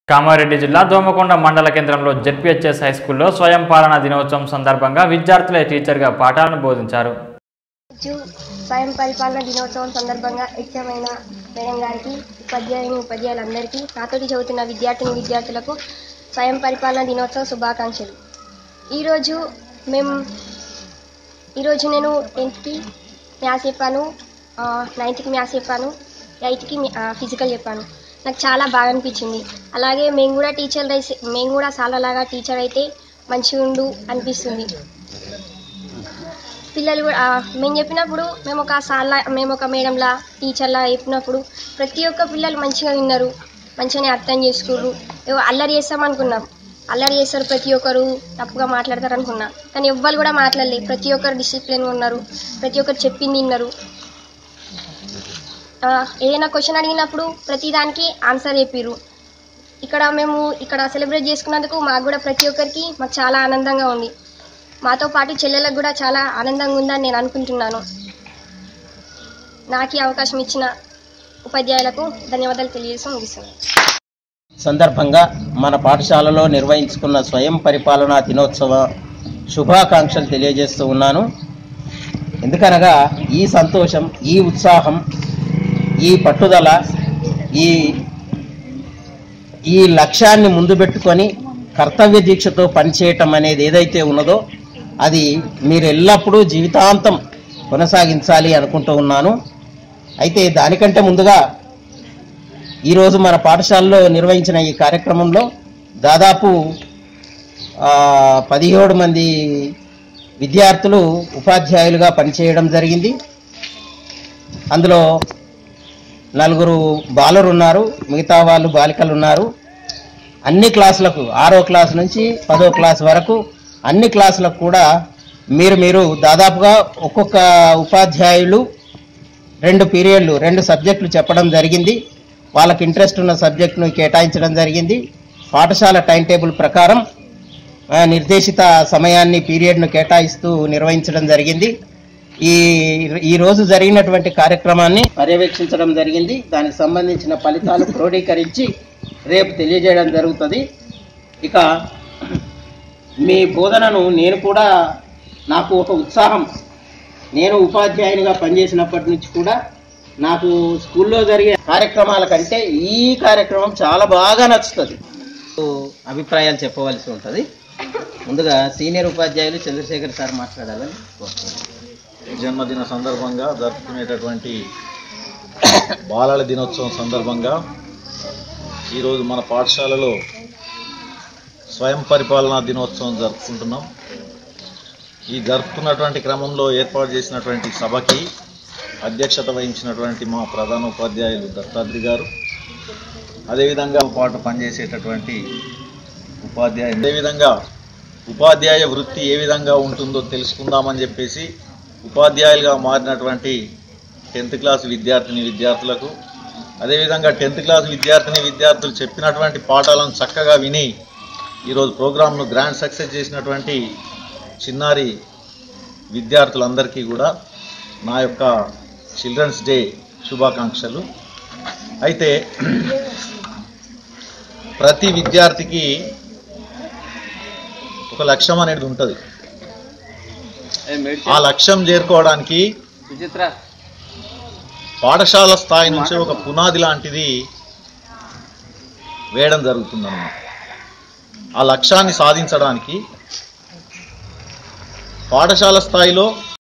కామారెడ్డి జిల్లా దోమకొండ మండల కేంద్రంలో జెడ్పీహెచ్ఎస్ హై స్కూల్లో స్వయం పాలనా దినోత్సవం సందర్భంగా విద్యార్థులే టీచర్గా పాఠాలను బోధించారు జూ స్వయం పరిపాలన దినోత్సవం సందర్భంగా ఎక్సమైన మేడం గారికి ఉపాధ్యాయుని ఉపాధ్యాయులందరికీ నాతోటి చదువుతున్న విద్యార్థిని విద్యార్థులకు స్వయం పరిపాలన దినోత్సవ శుభాకాంక్షలు ఈరోజు మేము ఈరోజు నేను టెన్త్కి మ్యాథ్స్ చెప్పాను ఆ, నైన్త్కి మ్యాథ్స్ చెప్పాను ఎయిత్కి ఫిజికల్ చెప్పాను నాకు చాలా బాగా అనిపించింది అలాగే మేము కూడా టీచర్ అయితే మేము కూడా సాలలాగా టీచర్ అయితే మంచిగా ఉండు అనిపిస్తుంది పిల్లలు కూడా ఆ, మేము చెప్పినప్పుడు మేము ఒక సార్లా మేము ఒక మేడంలా టీచర్లా చెప్పినప్పుడు ప్రతి ఒక్క పిల్లలు మంచిగా విన్నారు మంచిగానే అర్థం చేసుకుర్రు ఏవో అల్లరి చేస్తాం అనుకున్నాం అల్లరి చేస్తారు ప్రతి ఒక్కరు తప్పుగా మాట్లాడతారు అనుకున్నా కానీ ఎవ్వరు కూడా మాట్లాడలేదు ప్రతి ఒక్కరు డిసిప్లిన్గా ఉన్నారు ప్రతి ఒక్కరు చెప్పింది విన్నారు ఆ, ఏదైనా క్వశ్చన్ అడిగినప్పుడు ప్రతి దానికి ఆన్సర్ చెప్పిర్రు ఇక్కడ మేము ఇక్కడ సెలబ్రేట్ చేసుకున్నందుకు మాకు కూడా ప్రతి ఒక్కరికి మాకు చాలా ఆనందంగా ఉంది మాతో పాటు చెల్లెలకు కూడా చాలా ఆనందంగా ఉందని నేను అనుకుంటున్నాను నాకు ఈ అవకాశం ఇచ్చిన ఉపాధ్యాయులకు ధన్యవాదాలు తెలియజేస్తూ ముగిస్తున్నాను సందర్భంగా మన పాఠశాలలో నిర్వహించుకున్న స్వయం పరిపాలనా దినోత్సవ శుభాకాంక్షలు తెలియజేస్తూ ఉన్నాను ఎందుకనగా ఈ సంతోషం ఈ ఉత్సాహం ఈ పట్టుదల ఈ ఈ లక్ష్యాన్ని ముందు పెట్టుకొని కర్తవ్య దీక్షతో పనిచేయటం అనేది ఏదైతే ఉన్నదో అది మీరు ఎల్లప్పుడూ జీవితాంతం కొనసాగించాలి అనుకుంటూ ఉన్నాను అయితే దానికంటే ముందుగా ఈరోజు మన పాఠశాలలో నిర్వహించిన ఈ కార్యక్రమంలో దాదాపు ఆ, పదిహేడు మంది విద్యార్థులు ఉపాధ్యాయులుగా పనిచేయడం జరిగింది అందులో నలుగురు బాలురు ఉన్నారు మిగతా వాళ్ళు బాలికలు ఉన్నారు అన్ని క్లాసులకు ఆరో క్లాస్ నుంచి పదో క్లాస్ వరకు అన్ని క్లాసులకు కూడా మీరు మీరు దాదాపుగా ఒక్కొక్క ఉపాధ్యాయులు రెండు పీరియడ్లు రెండు సబ్జెక్టులు చెప్పడం జరిగింది వాళ్ళకి ఇంట్రెస్ట్ ఉన్న సబ్జెక్టును కేటాయించడం జరిగింది పాఠశాల టైం టేబుల్ ప్రకారం ఆ, నిర్దేశిత సమయాన్ని పీరియడ్ను కేటాయిస్తూ నిర్వహించడం జరిగింది ఈ ఈ రోజు జరిగినటువంటి కార్యక్రమాన్ని పర్యవేక్షించడం జరిగింది దానికి సంబంధించిన ఫలితాలు క్రోడీకరించి రేపు తెలియజేయడం జరుగుతుంది ఇక మీ బోధనను నేను కూడా నాకు ఒక ఉత్సాహం నేను ఉపాధ్యాయునిగా పనిచేసినప్పటి నుంచి కూడా నాకు స్కూల్లో జరిగే కార్యక్రమాల కంటే ఈ కార్యక్రమం చాలా బాగా నచ్చుతుంది అభిప్రాయాలు చెప్పవలసి ఉంటుంది ముందుగా సీనియర్ ఉపాధ్యాయులు చంద్రశేఖర్ సార్ మాట్లాడాలని కోరుతున్నాను జన్మదిన సందర్భంగా జరుపుకునేటటువంటి బాలల దినోత్సవం సందర్భంగా ఈరోజు మన పాఠశాలలో స్వయం పరిపాలనా దినోత్సవం జరుపుకుంటున్నాం ఈ జరుపుకున్నటువంటి క్రమంలో ఏర్పాటు చేసినటువంటి సభకి అధ్యక్షత వహించినటువంటి మా ప్రధాన ఉపాధ్యాయులు దత్తాద్రి గారు అదేవిధంగా పాటు పనిచేసేటటువంటి ఉపాధ్యాయులు అదేవిధంగా ఉపాధ్యాయ వృత్తి ఏ విధంగా ఉంటుందో తెలుసుకుందామని చెప్పేసి ఉపాధ్యాయులుగా మారినటువంటి టెన్త్ క్లాస్ విద్యార్థిని విద్యార్థులకు అదేవిధంగా టెన్త్ క్లాస్ విద్యార్థిని విద్యార్థులు చెప్పినటువంటి పాఠాలను చక్కగా విని ఈరోజు ప్రోగ్రామ్ను గ్రాండ్ సక్సెస్ చేసినటువంటి చిన్నారి విద్యార్థులందరికీ కూడా నా యొక్క చిల్డ్రన్స్ డే శుభాకాంక్షలు అయితే ప్రతి విద్యార్థికి ఒక లక్ష్యం అనేది ఉంటుంది ఆ లక్ష్యం చేరుకోవడానికి పాఠశాల స్థాయి నుంచి ఒక పునాది లాంటిది వేయడం జరుగుతుందన్నమాట ఆ లక్ష్యాన్ని సాధించడానికి పాఠశాల స్థాయిలో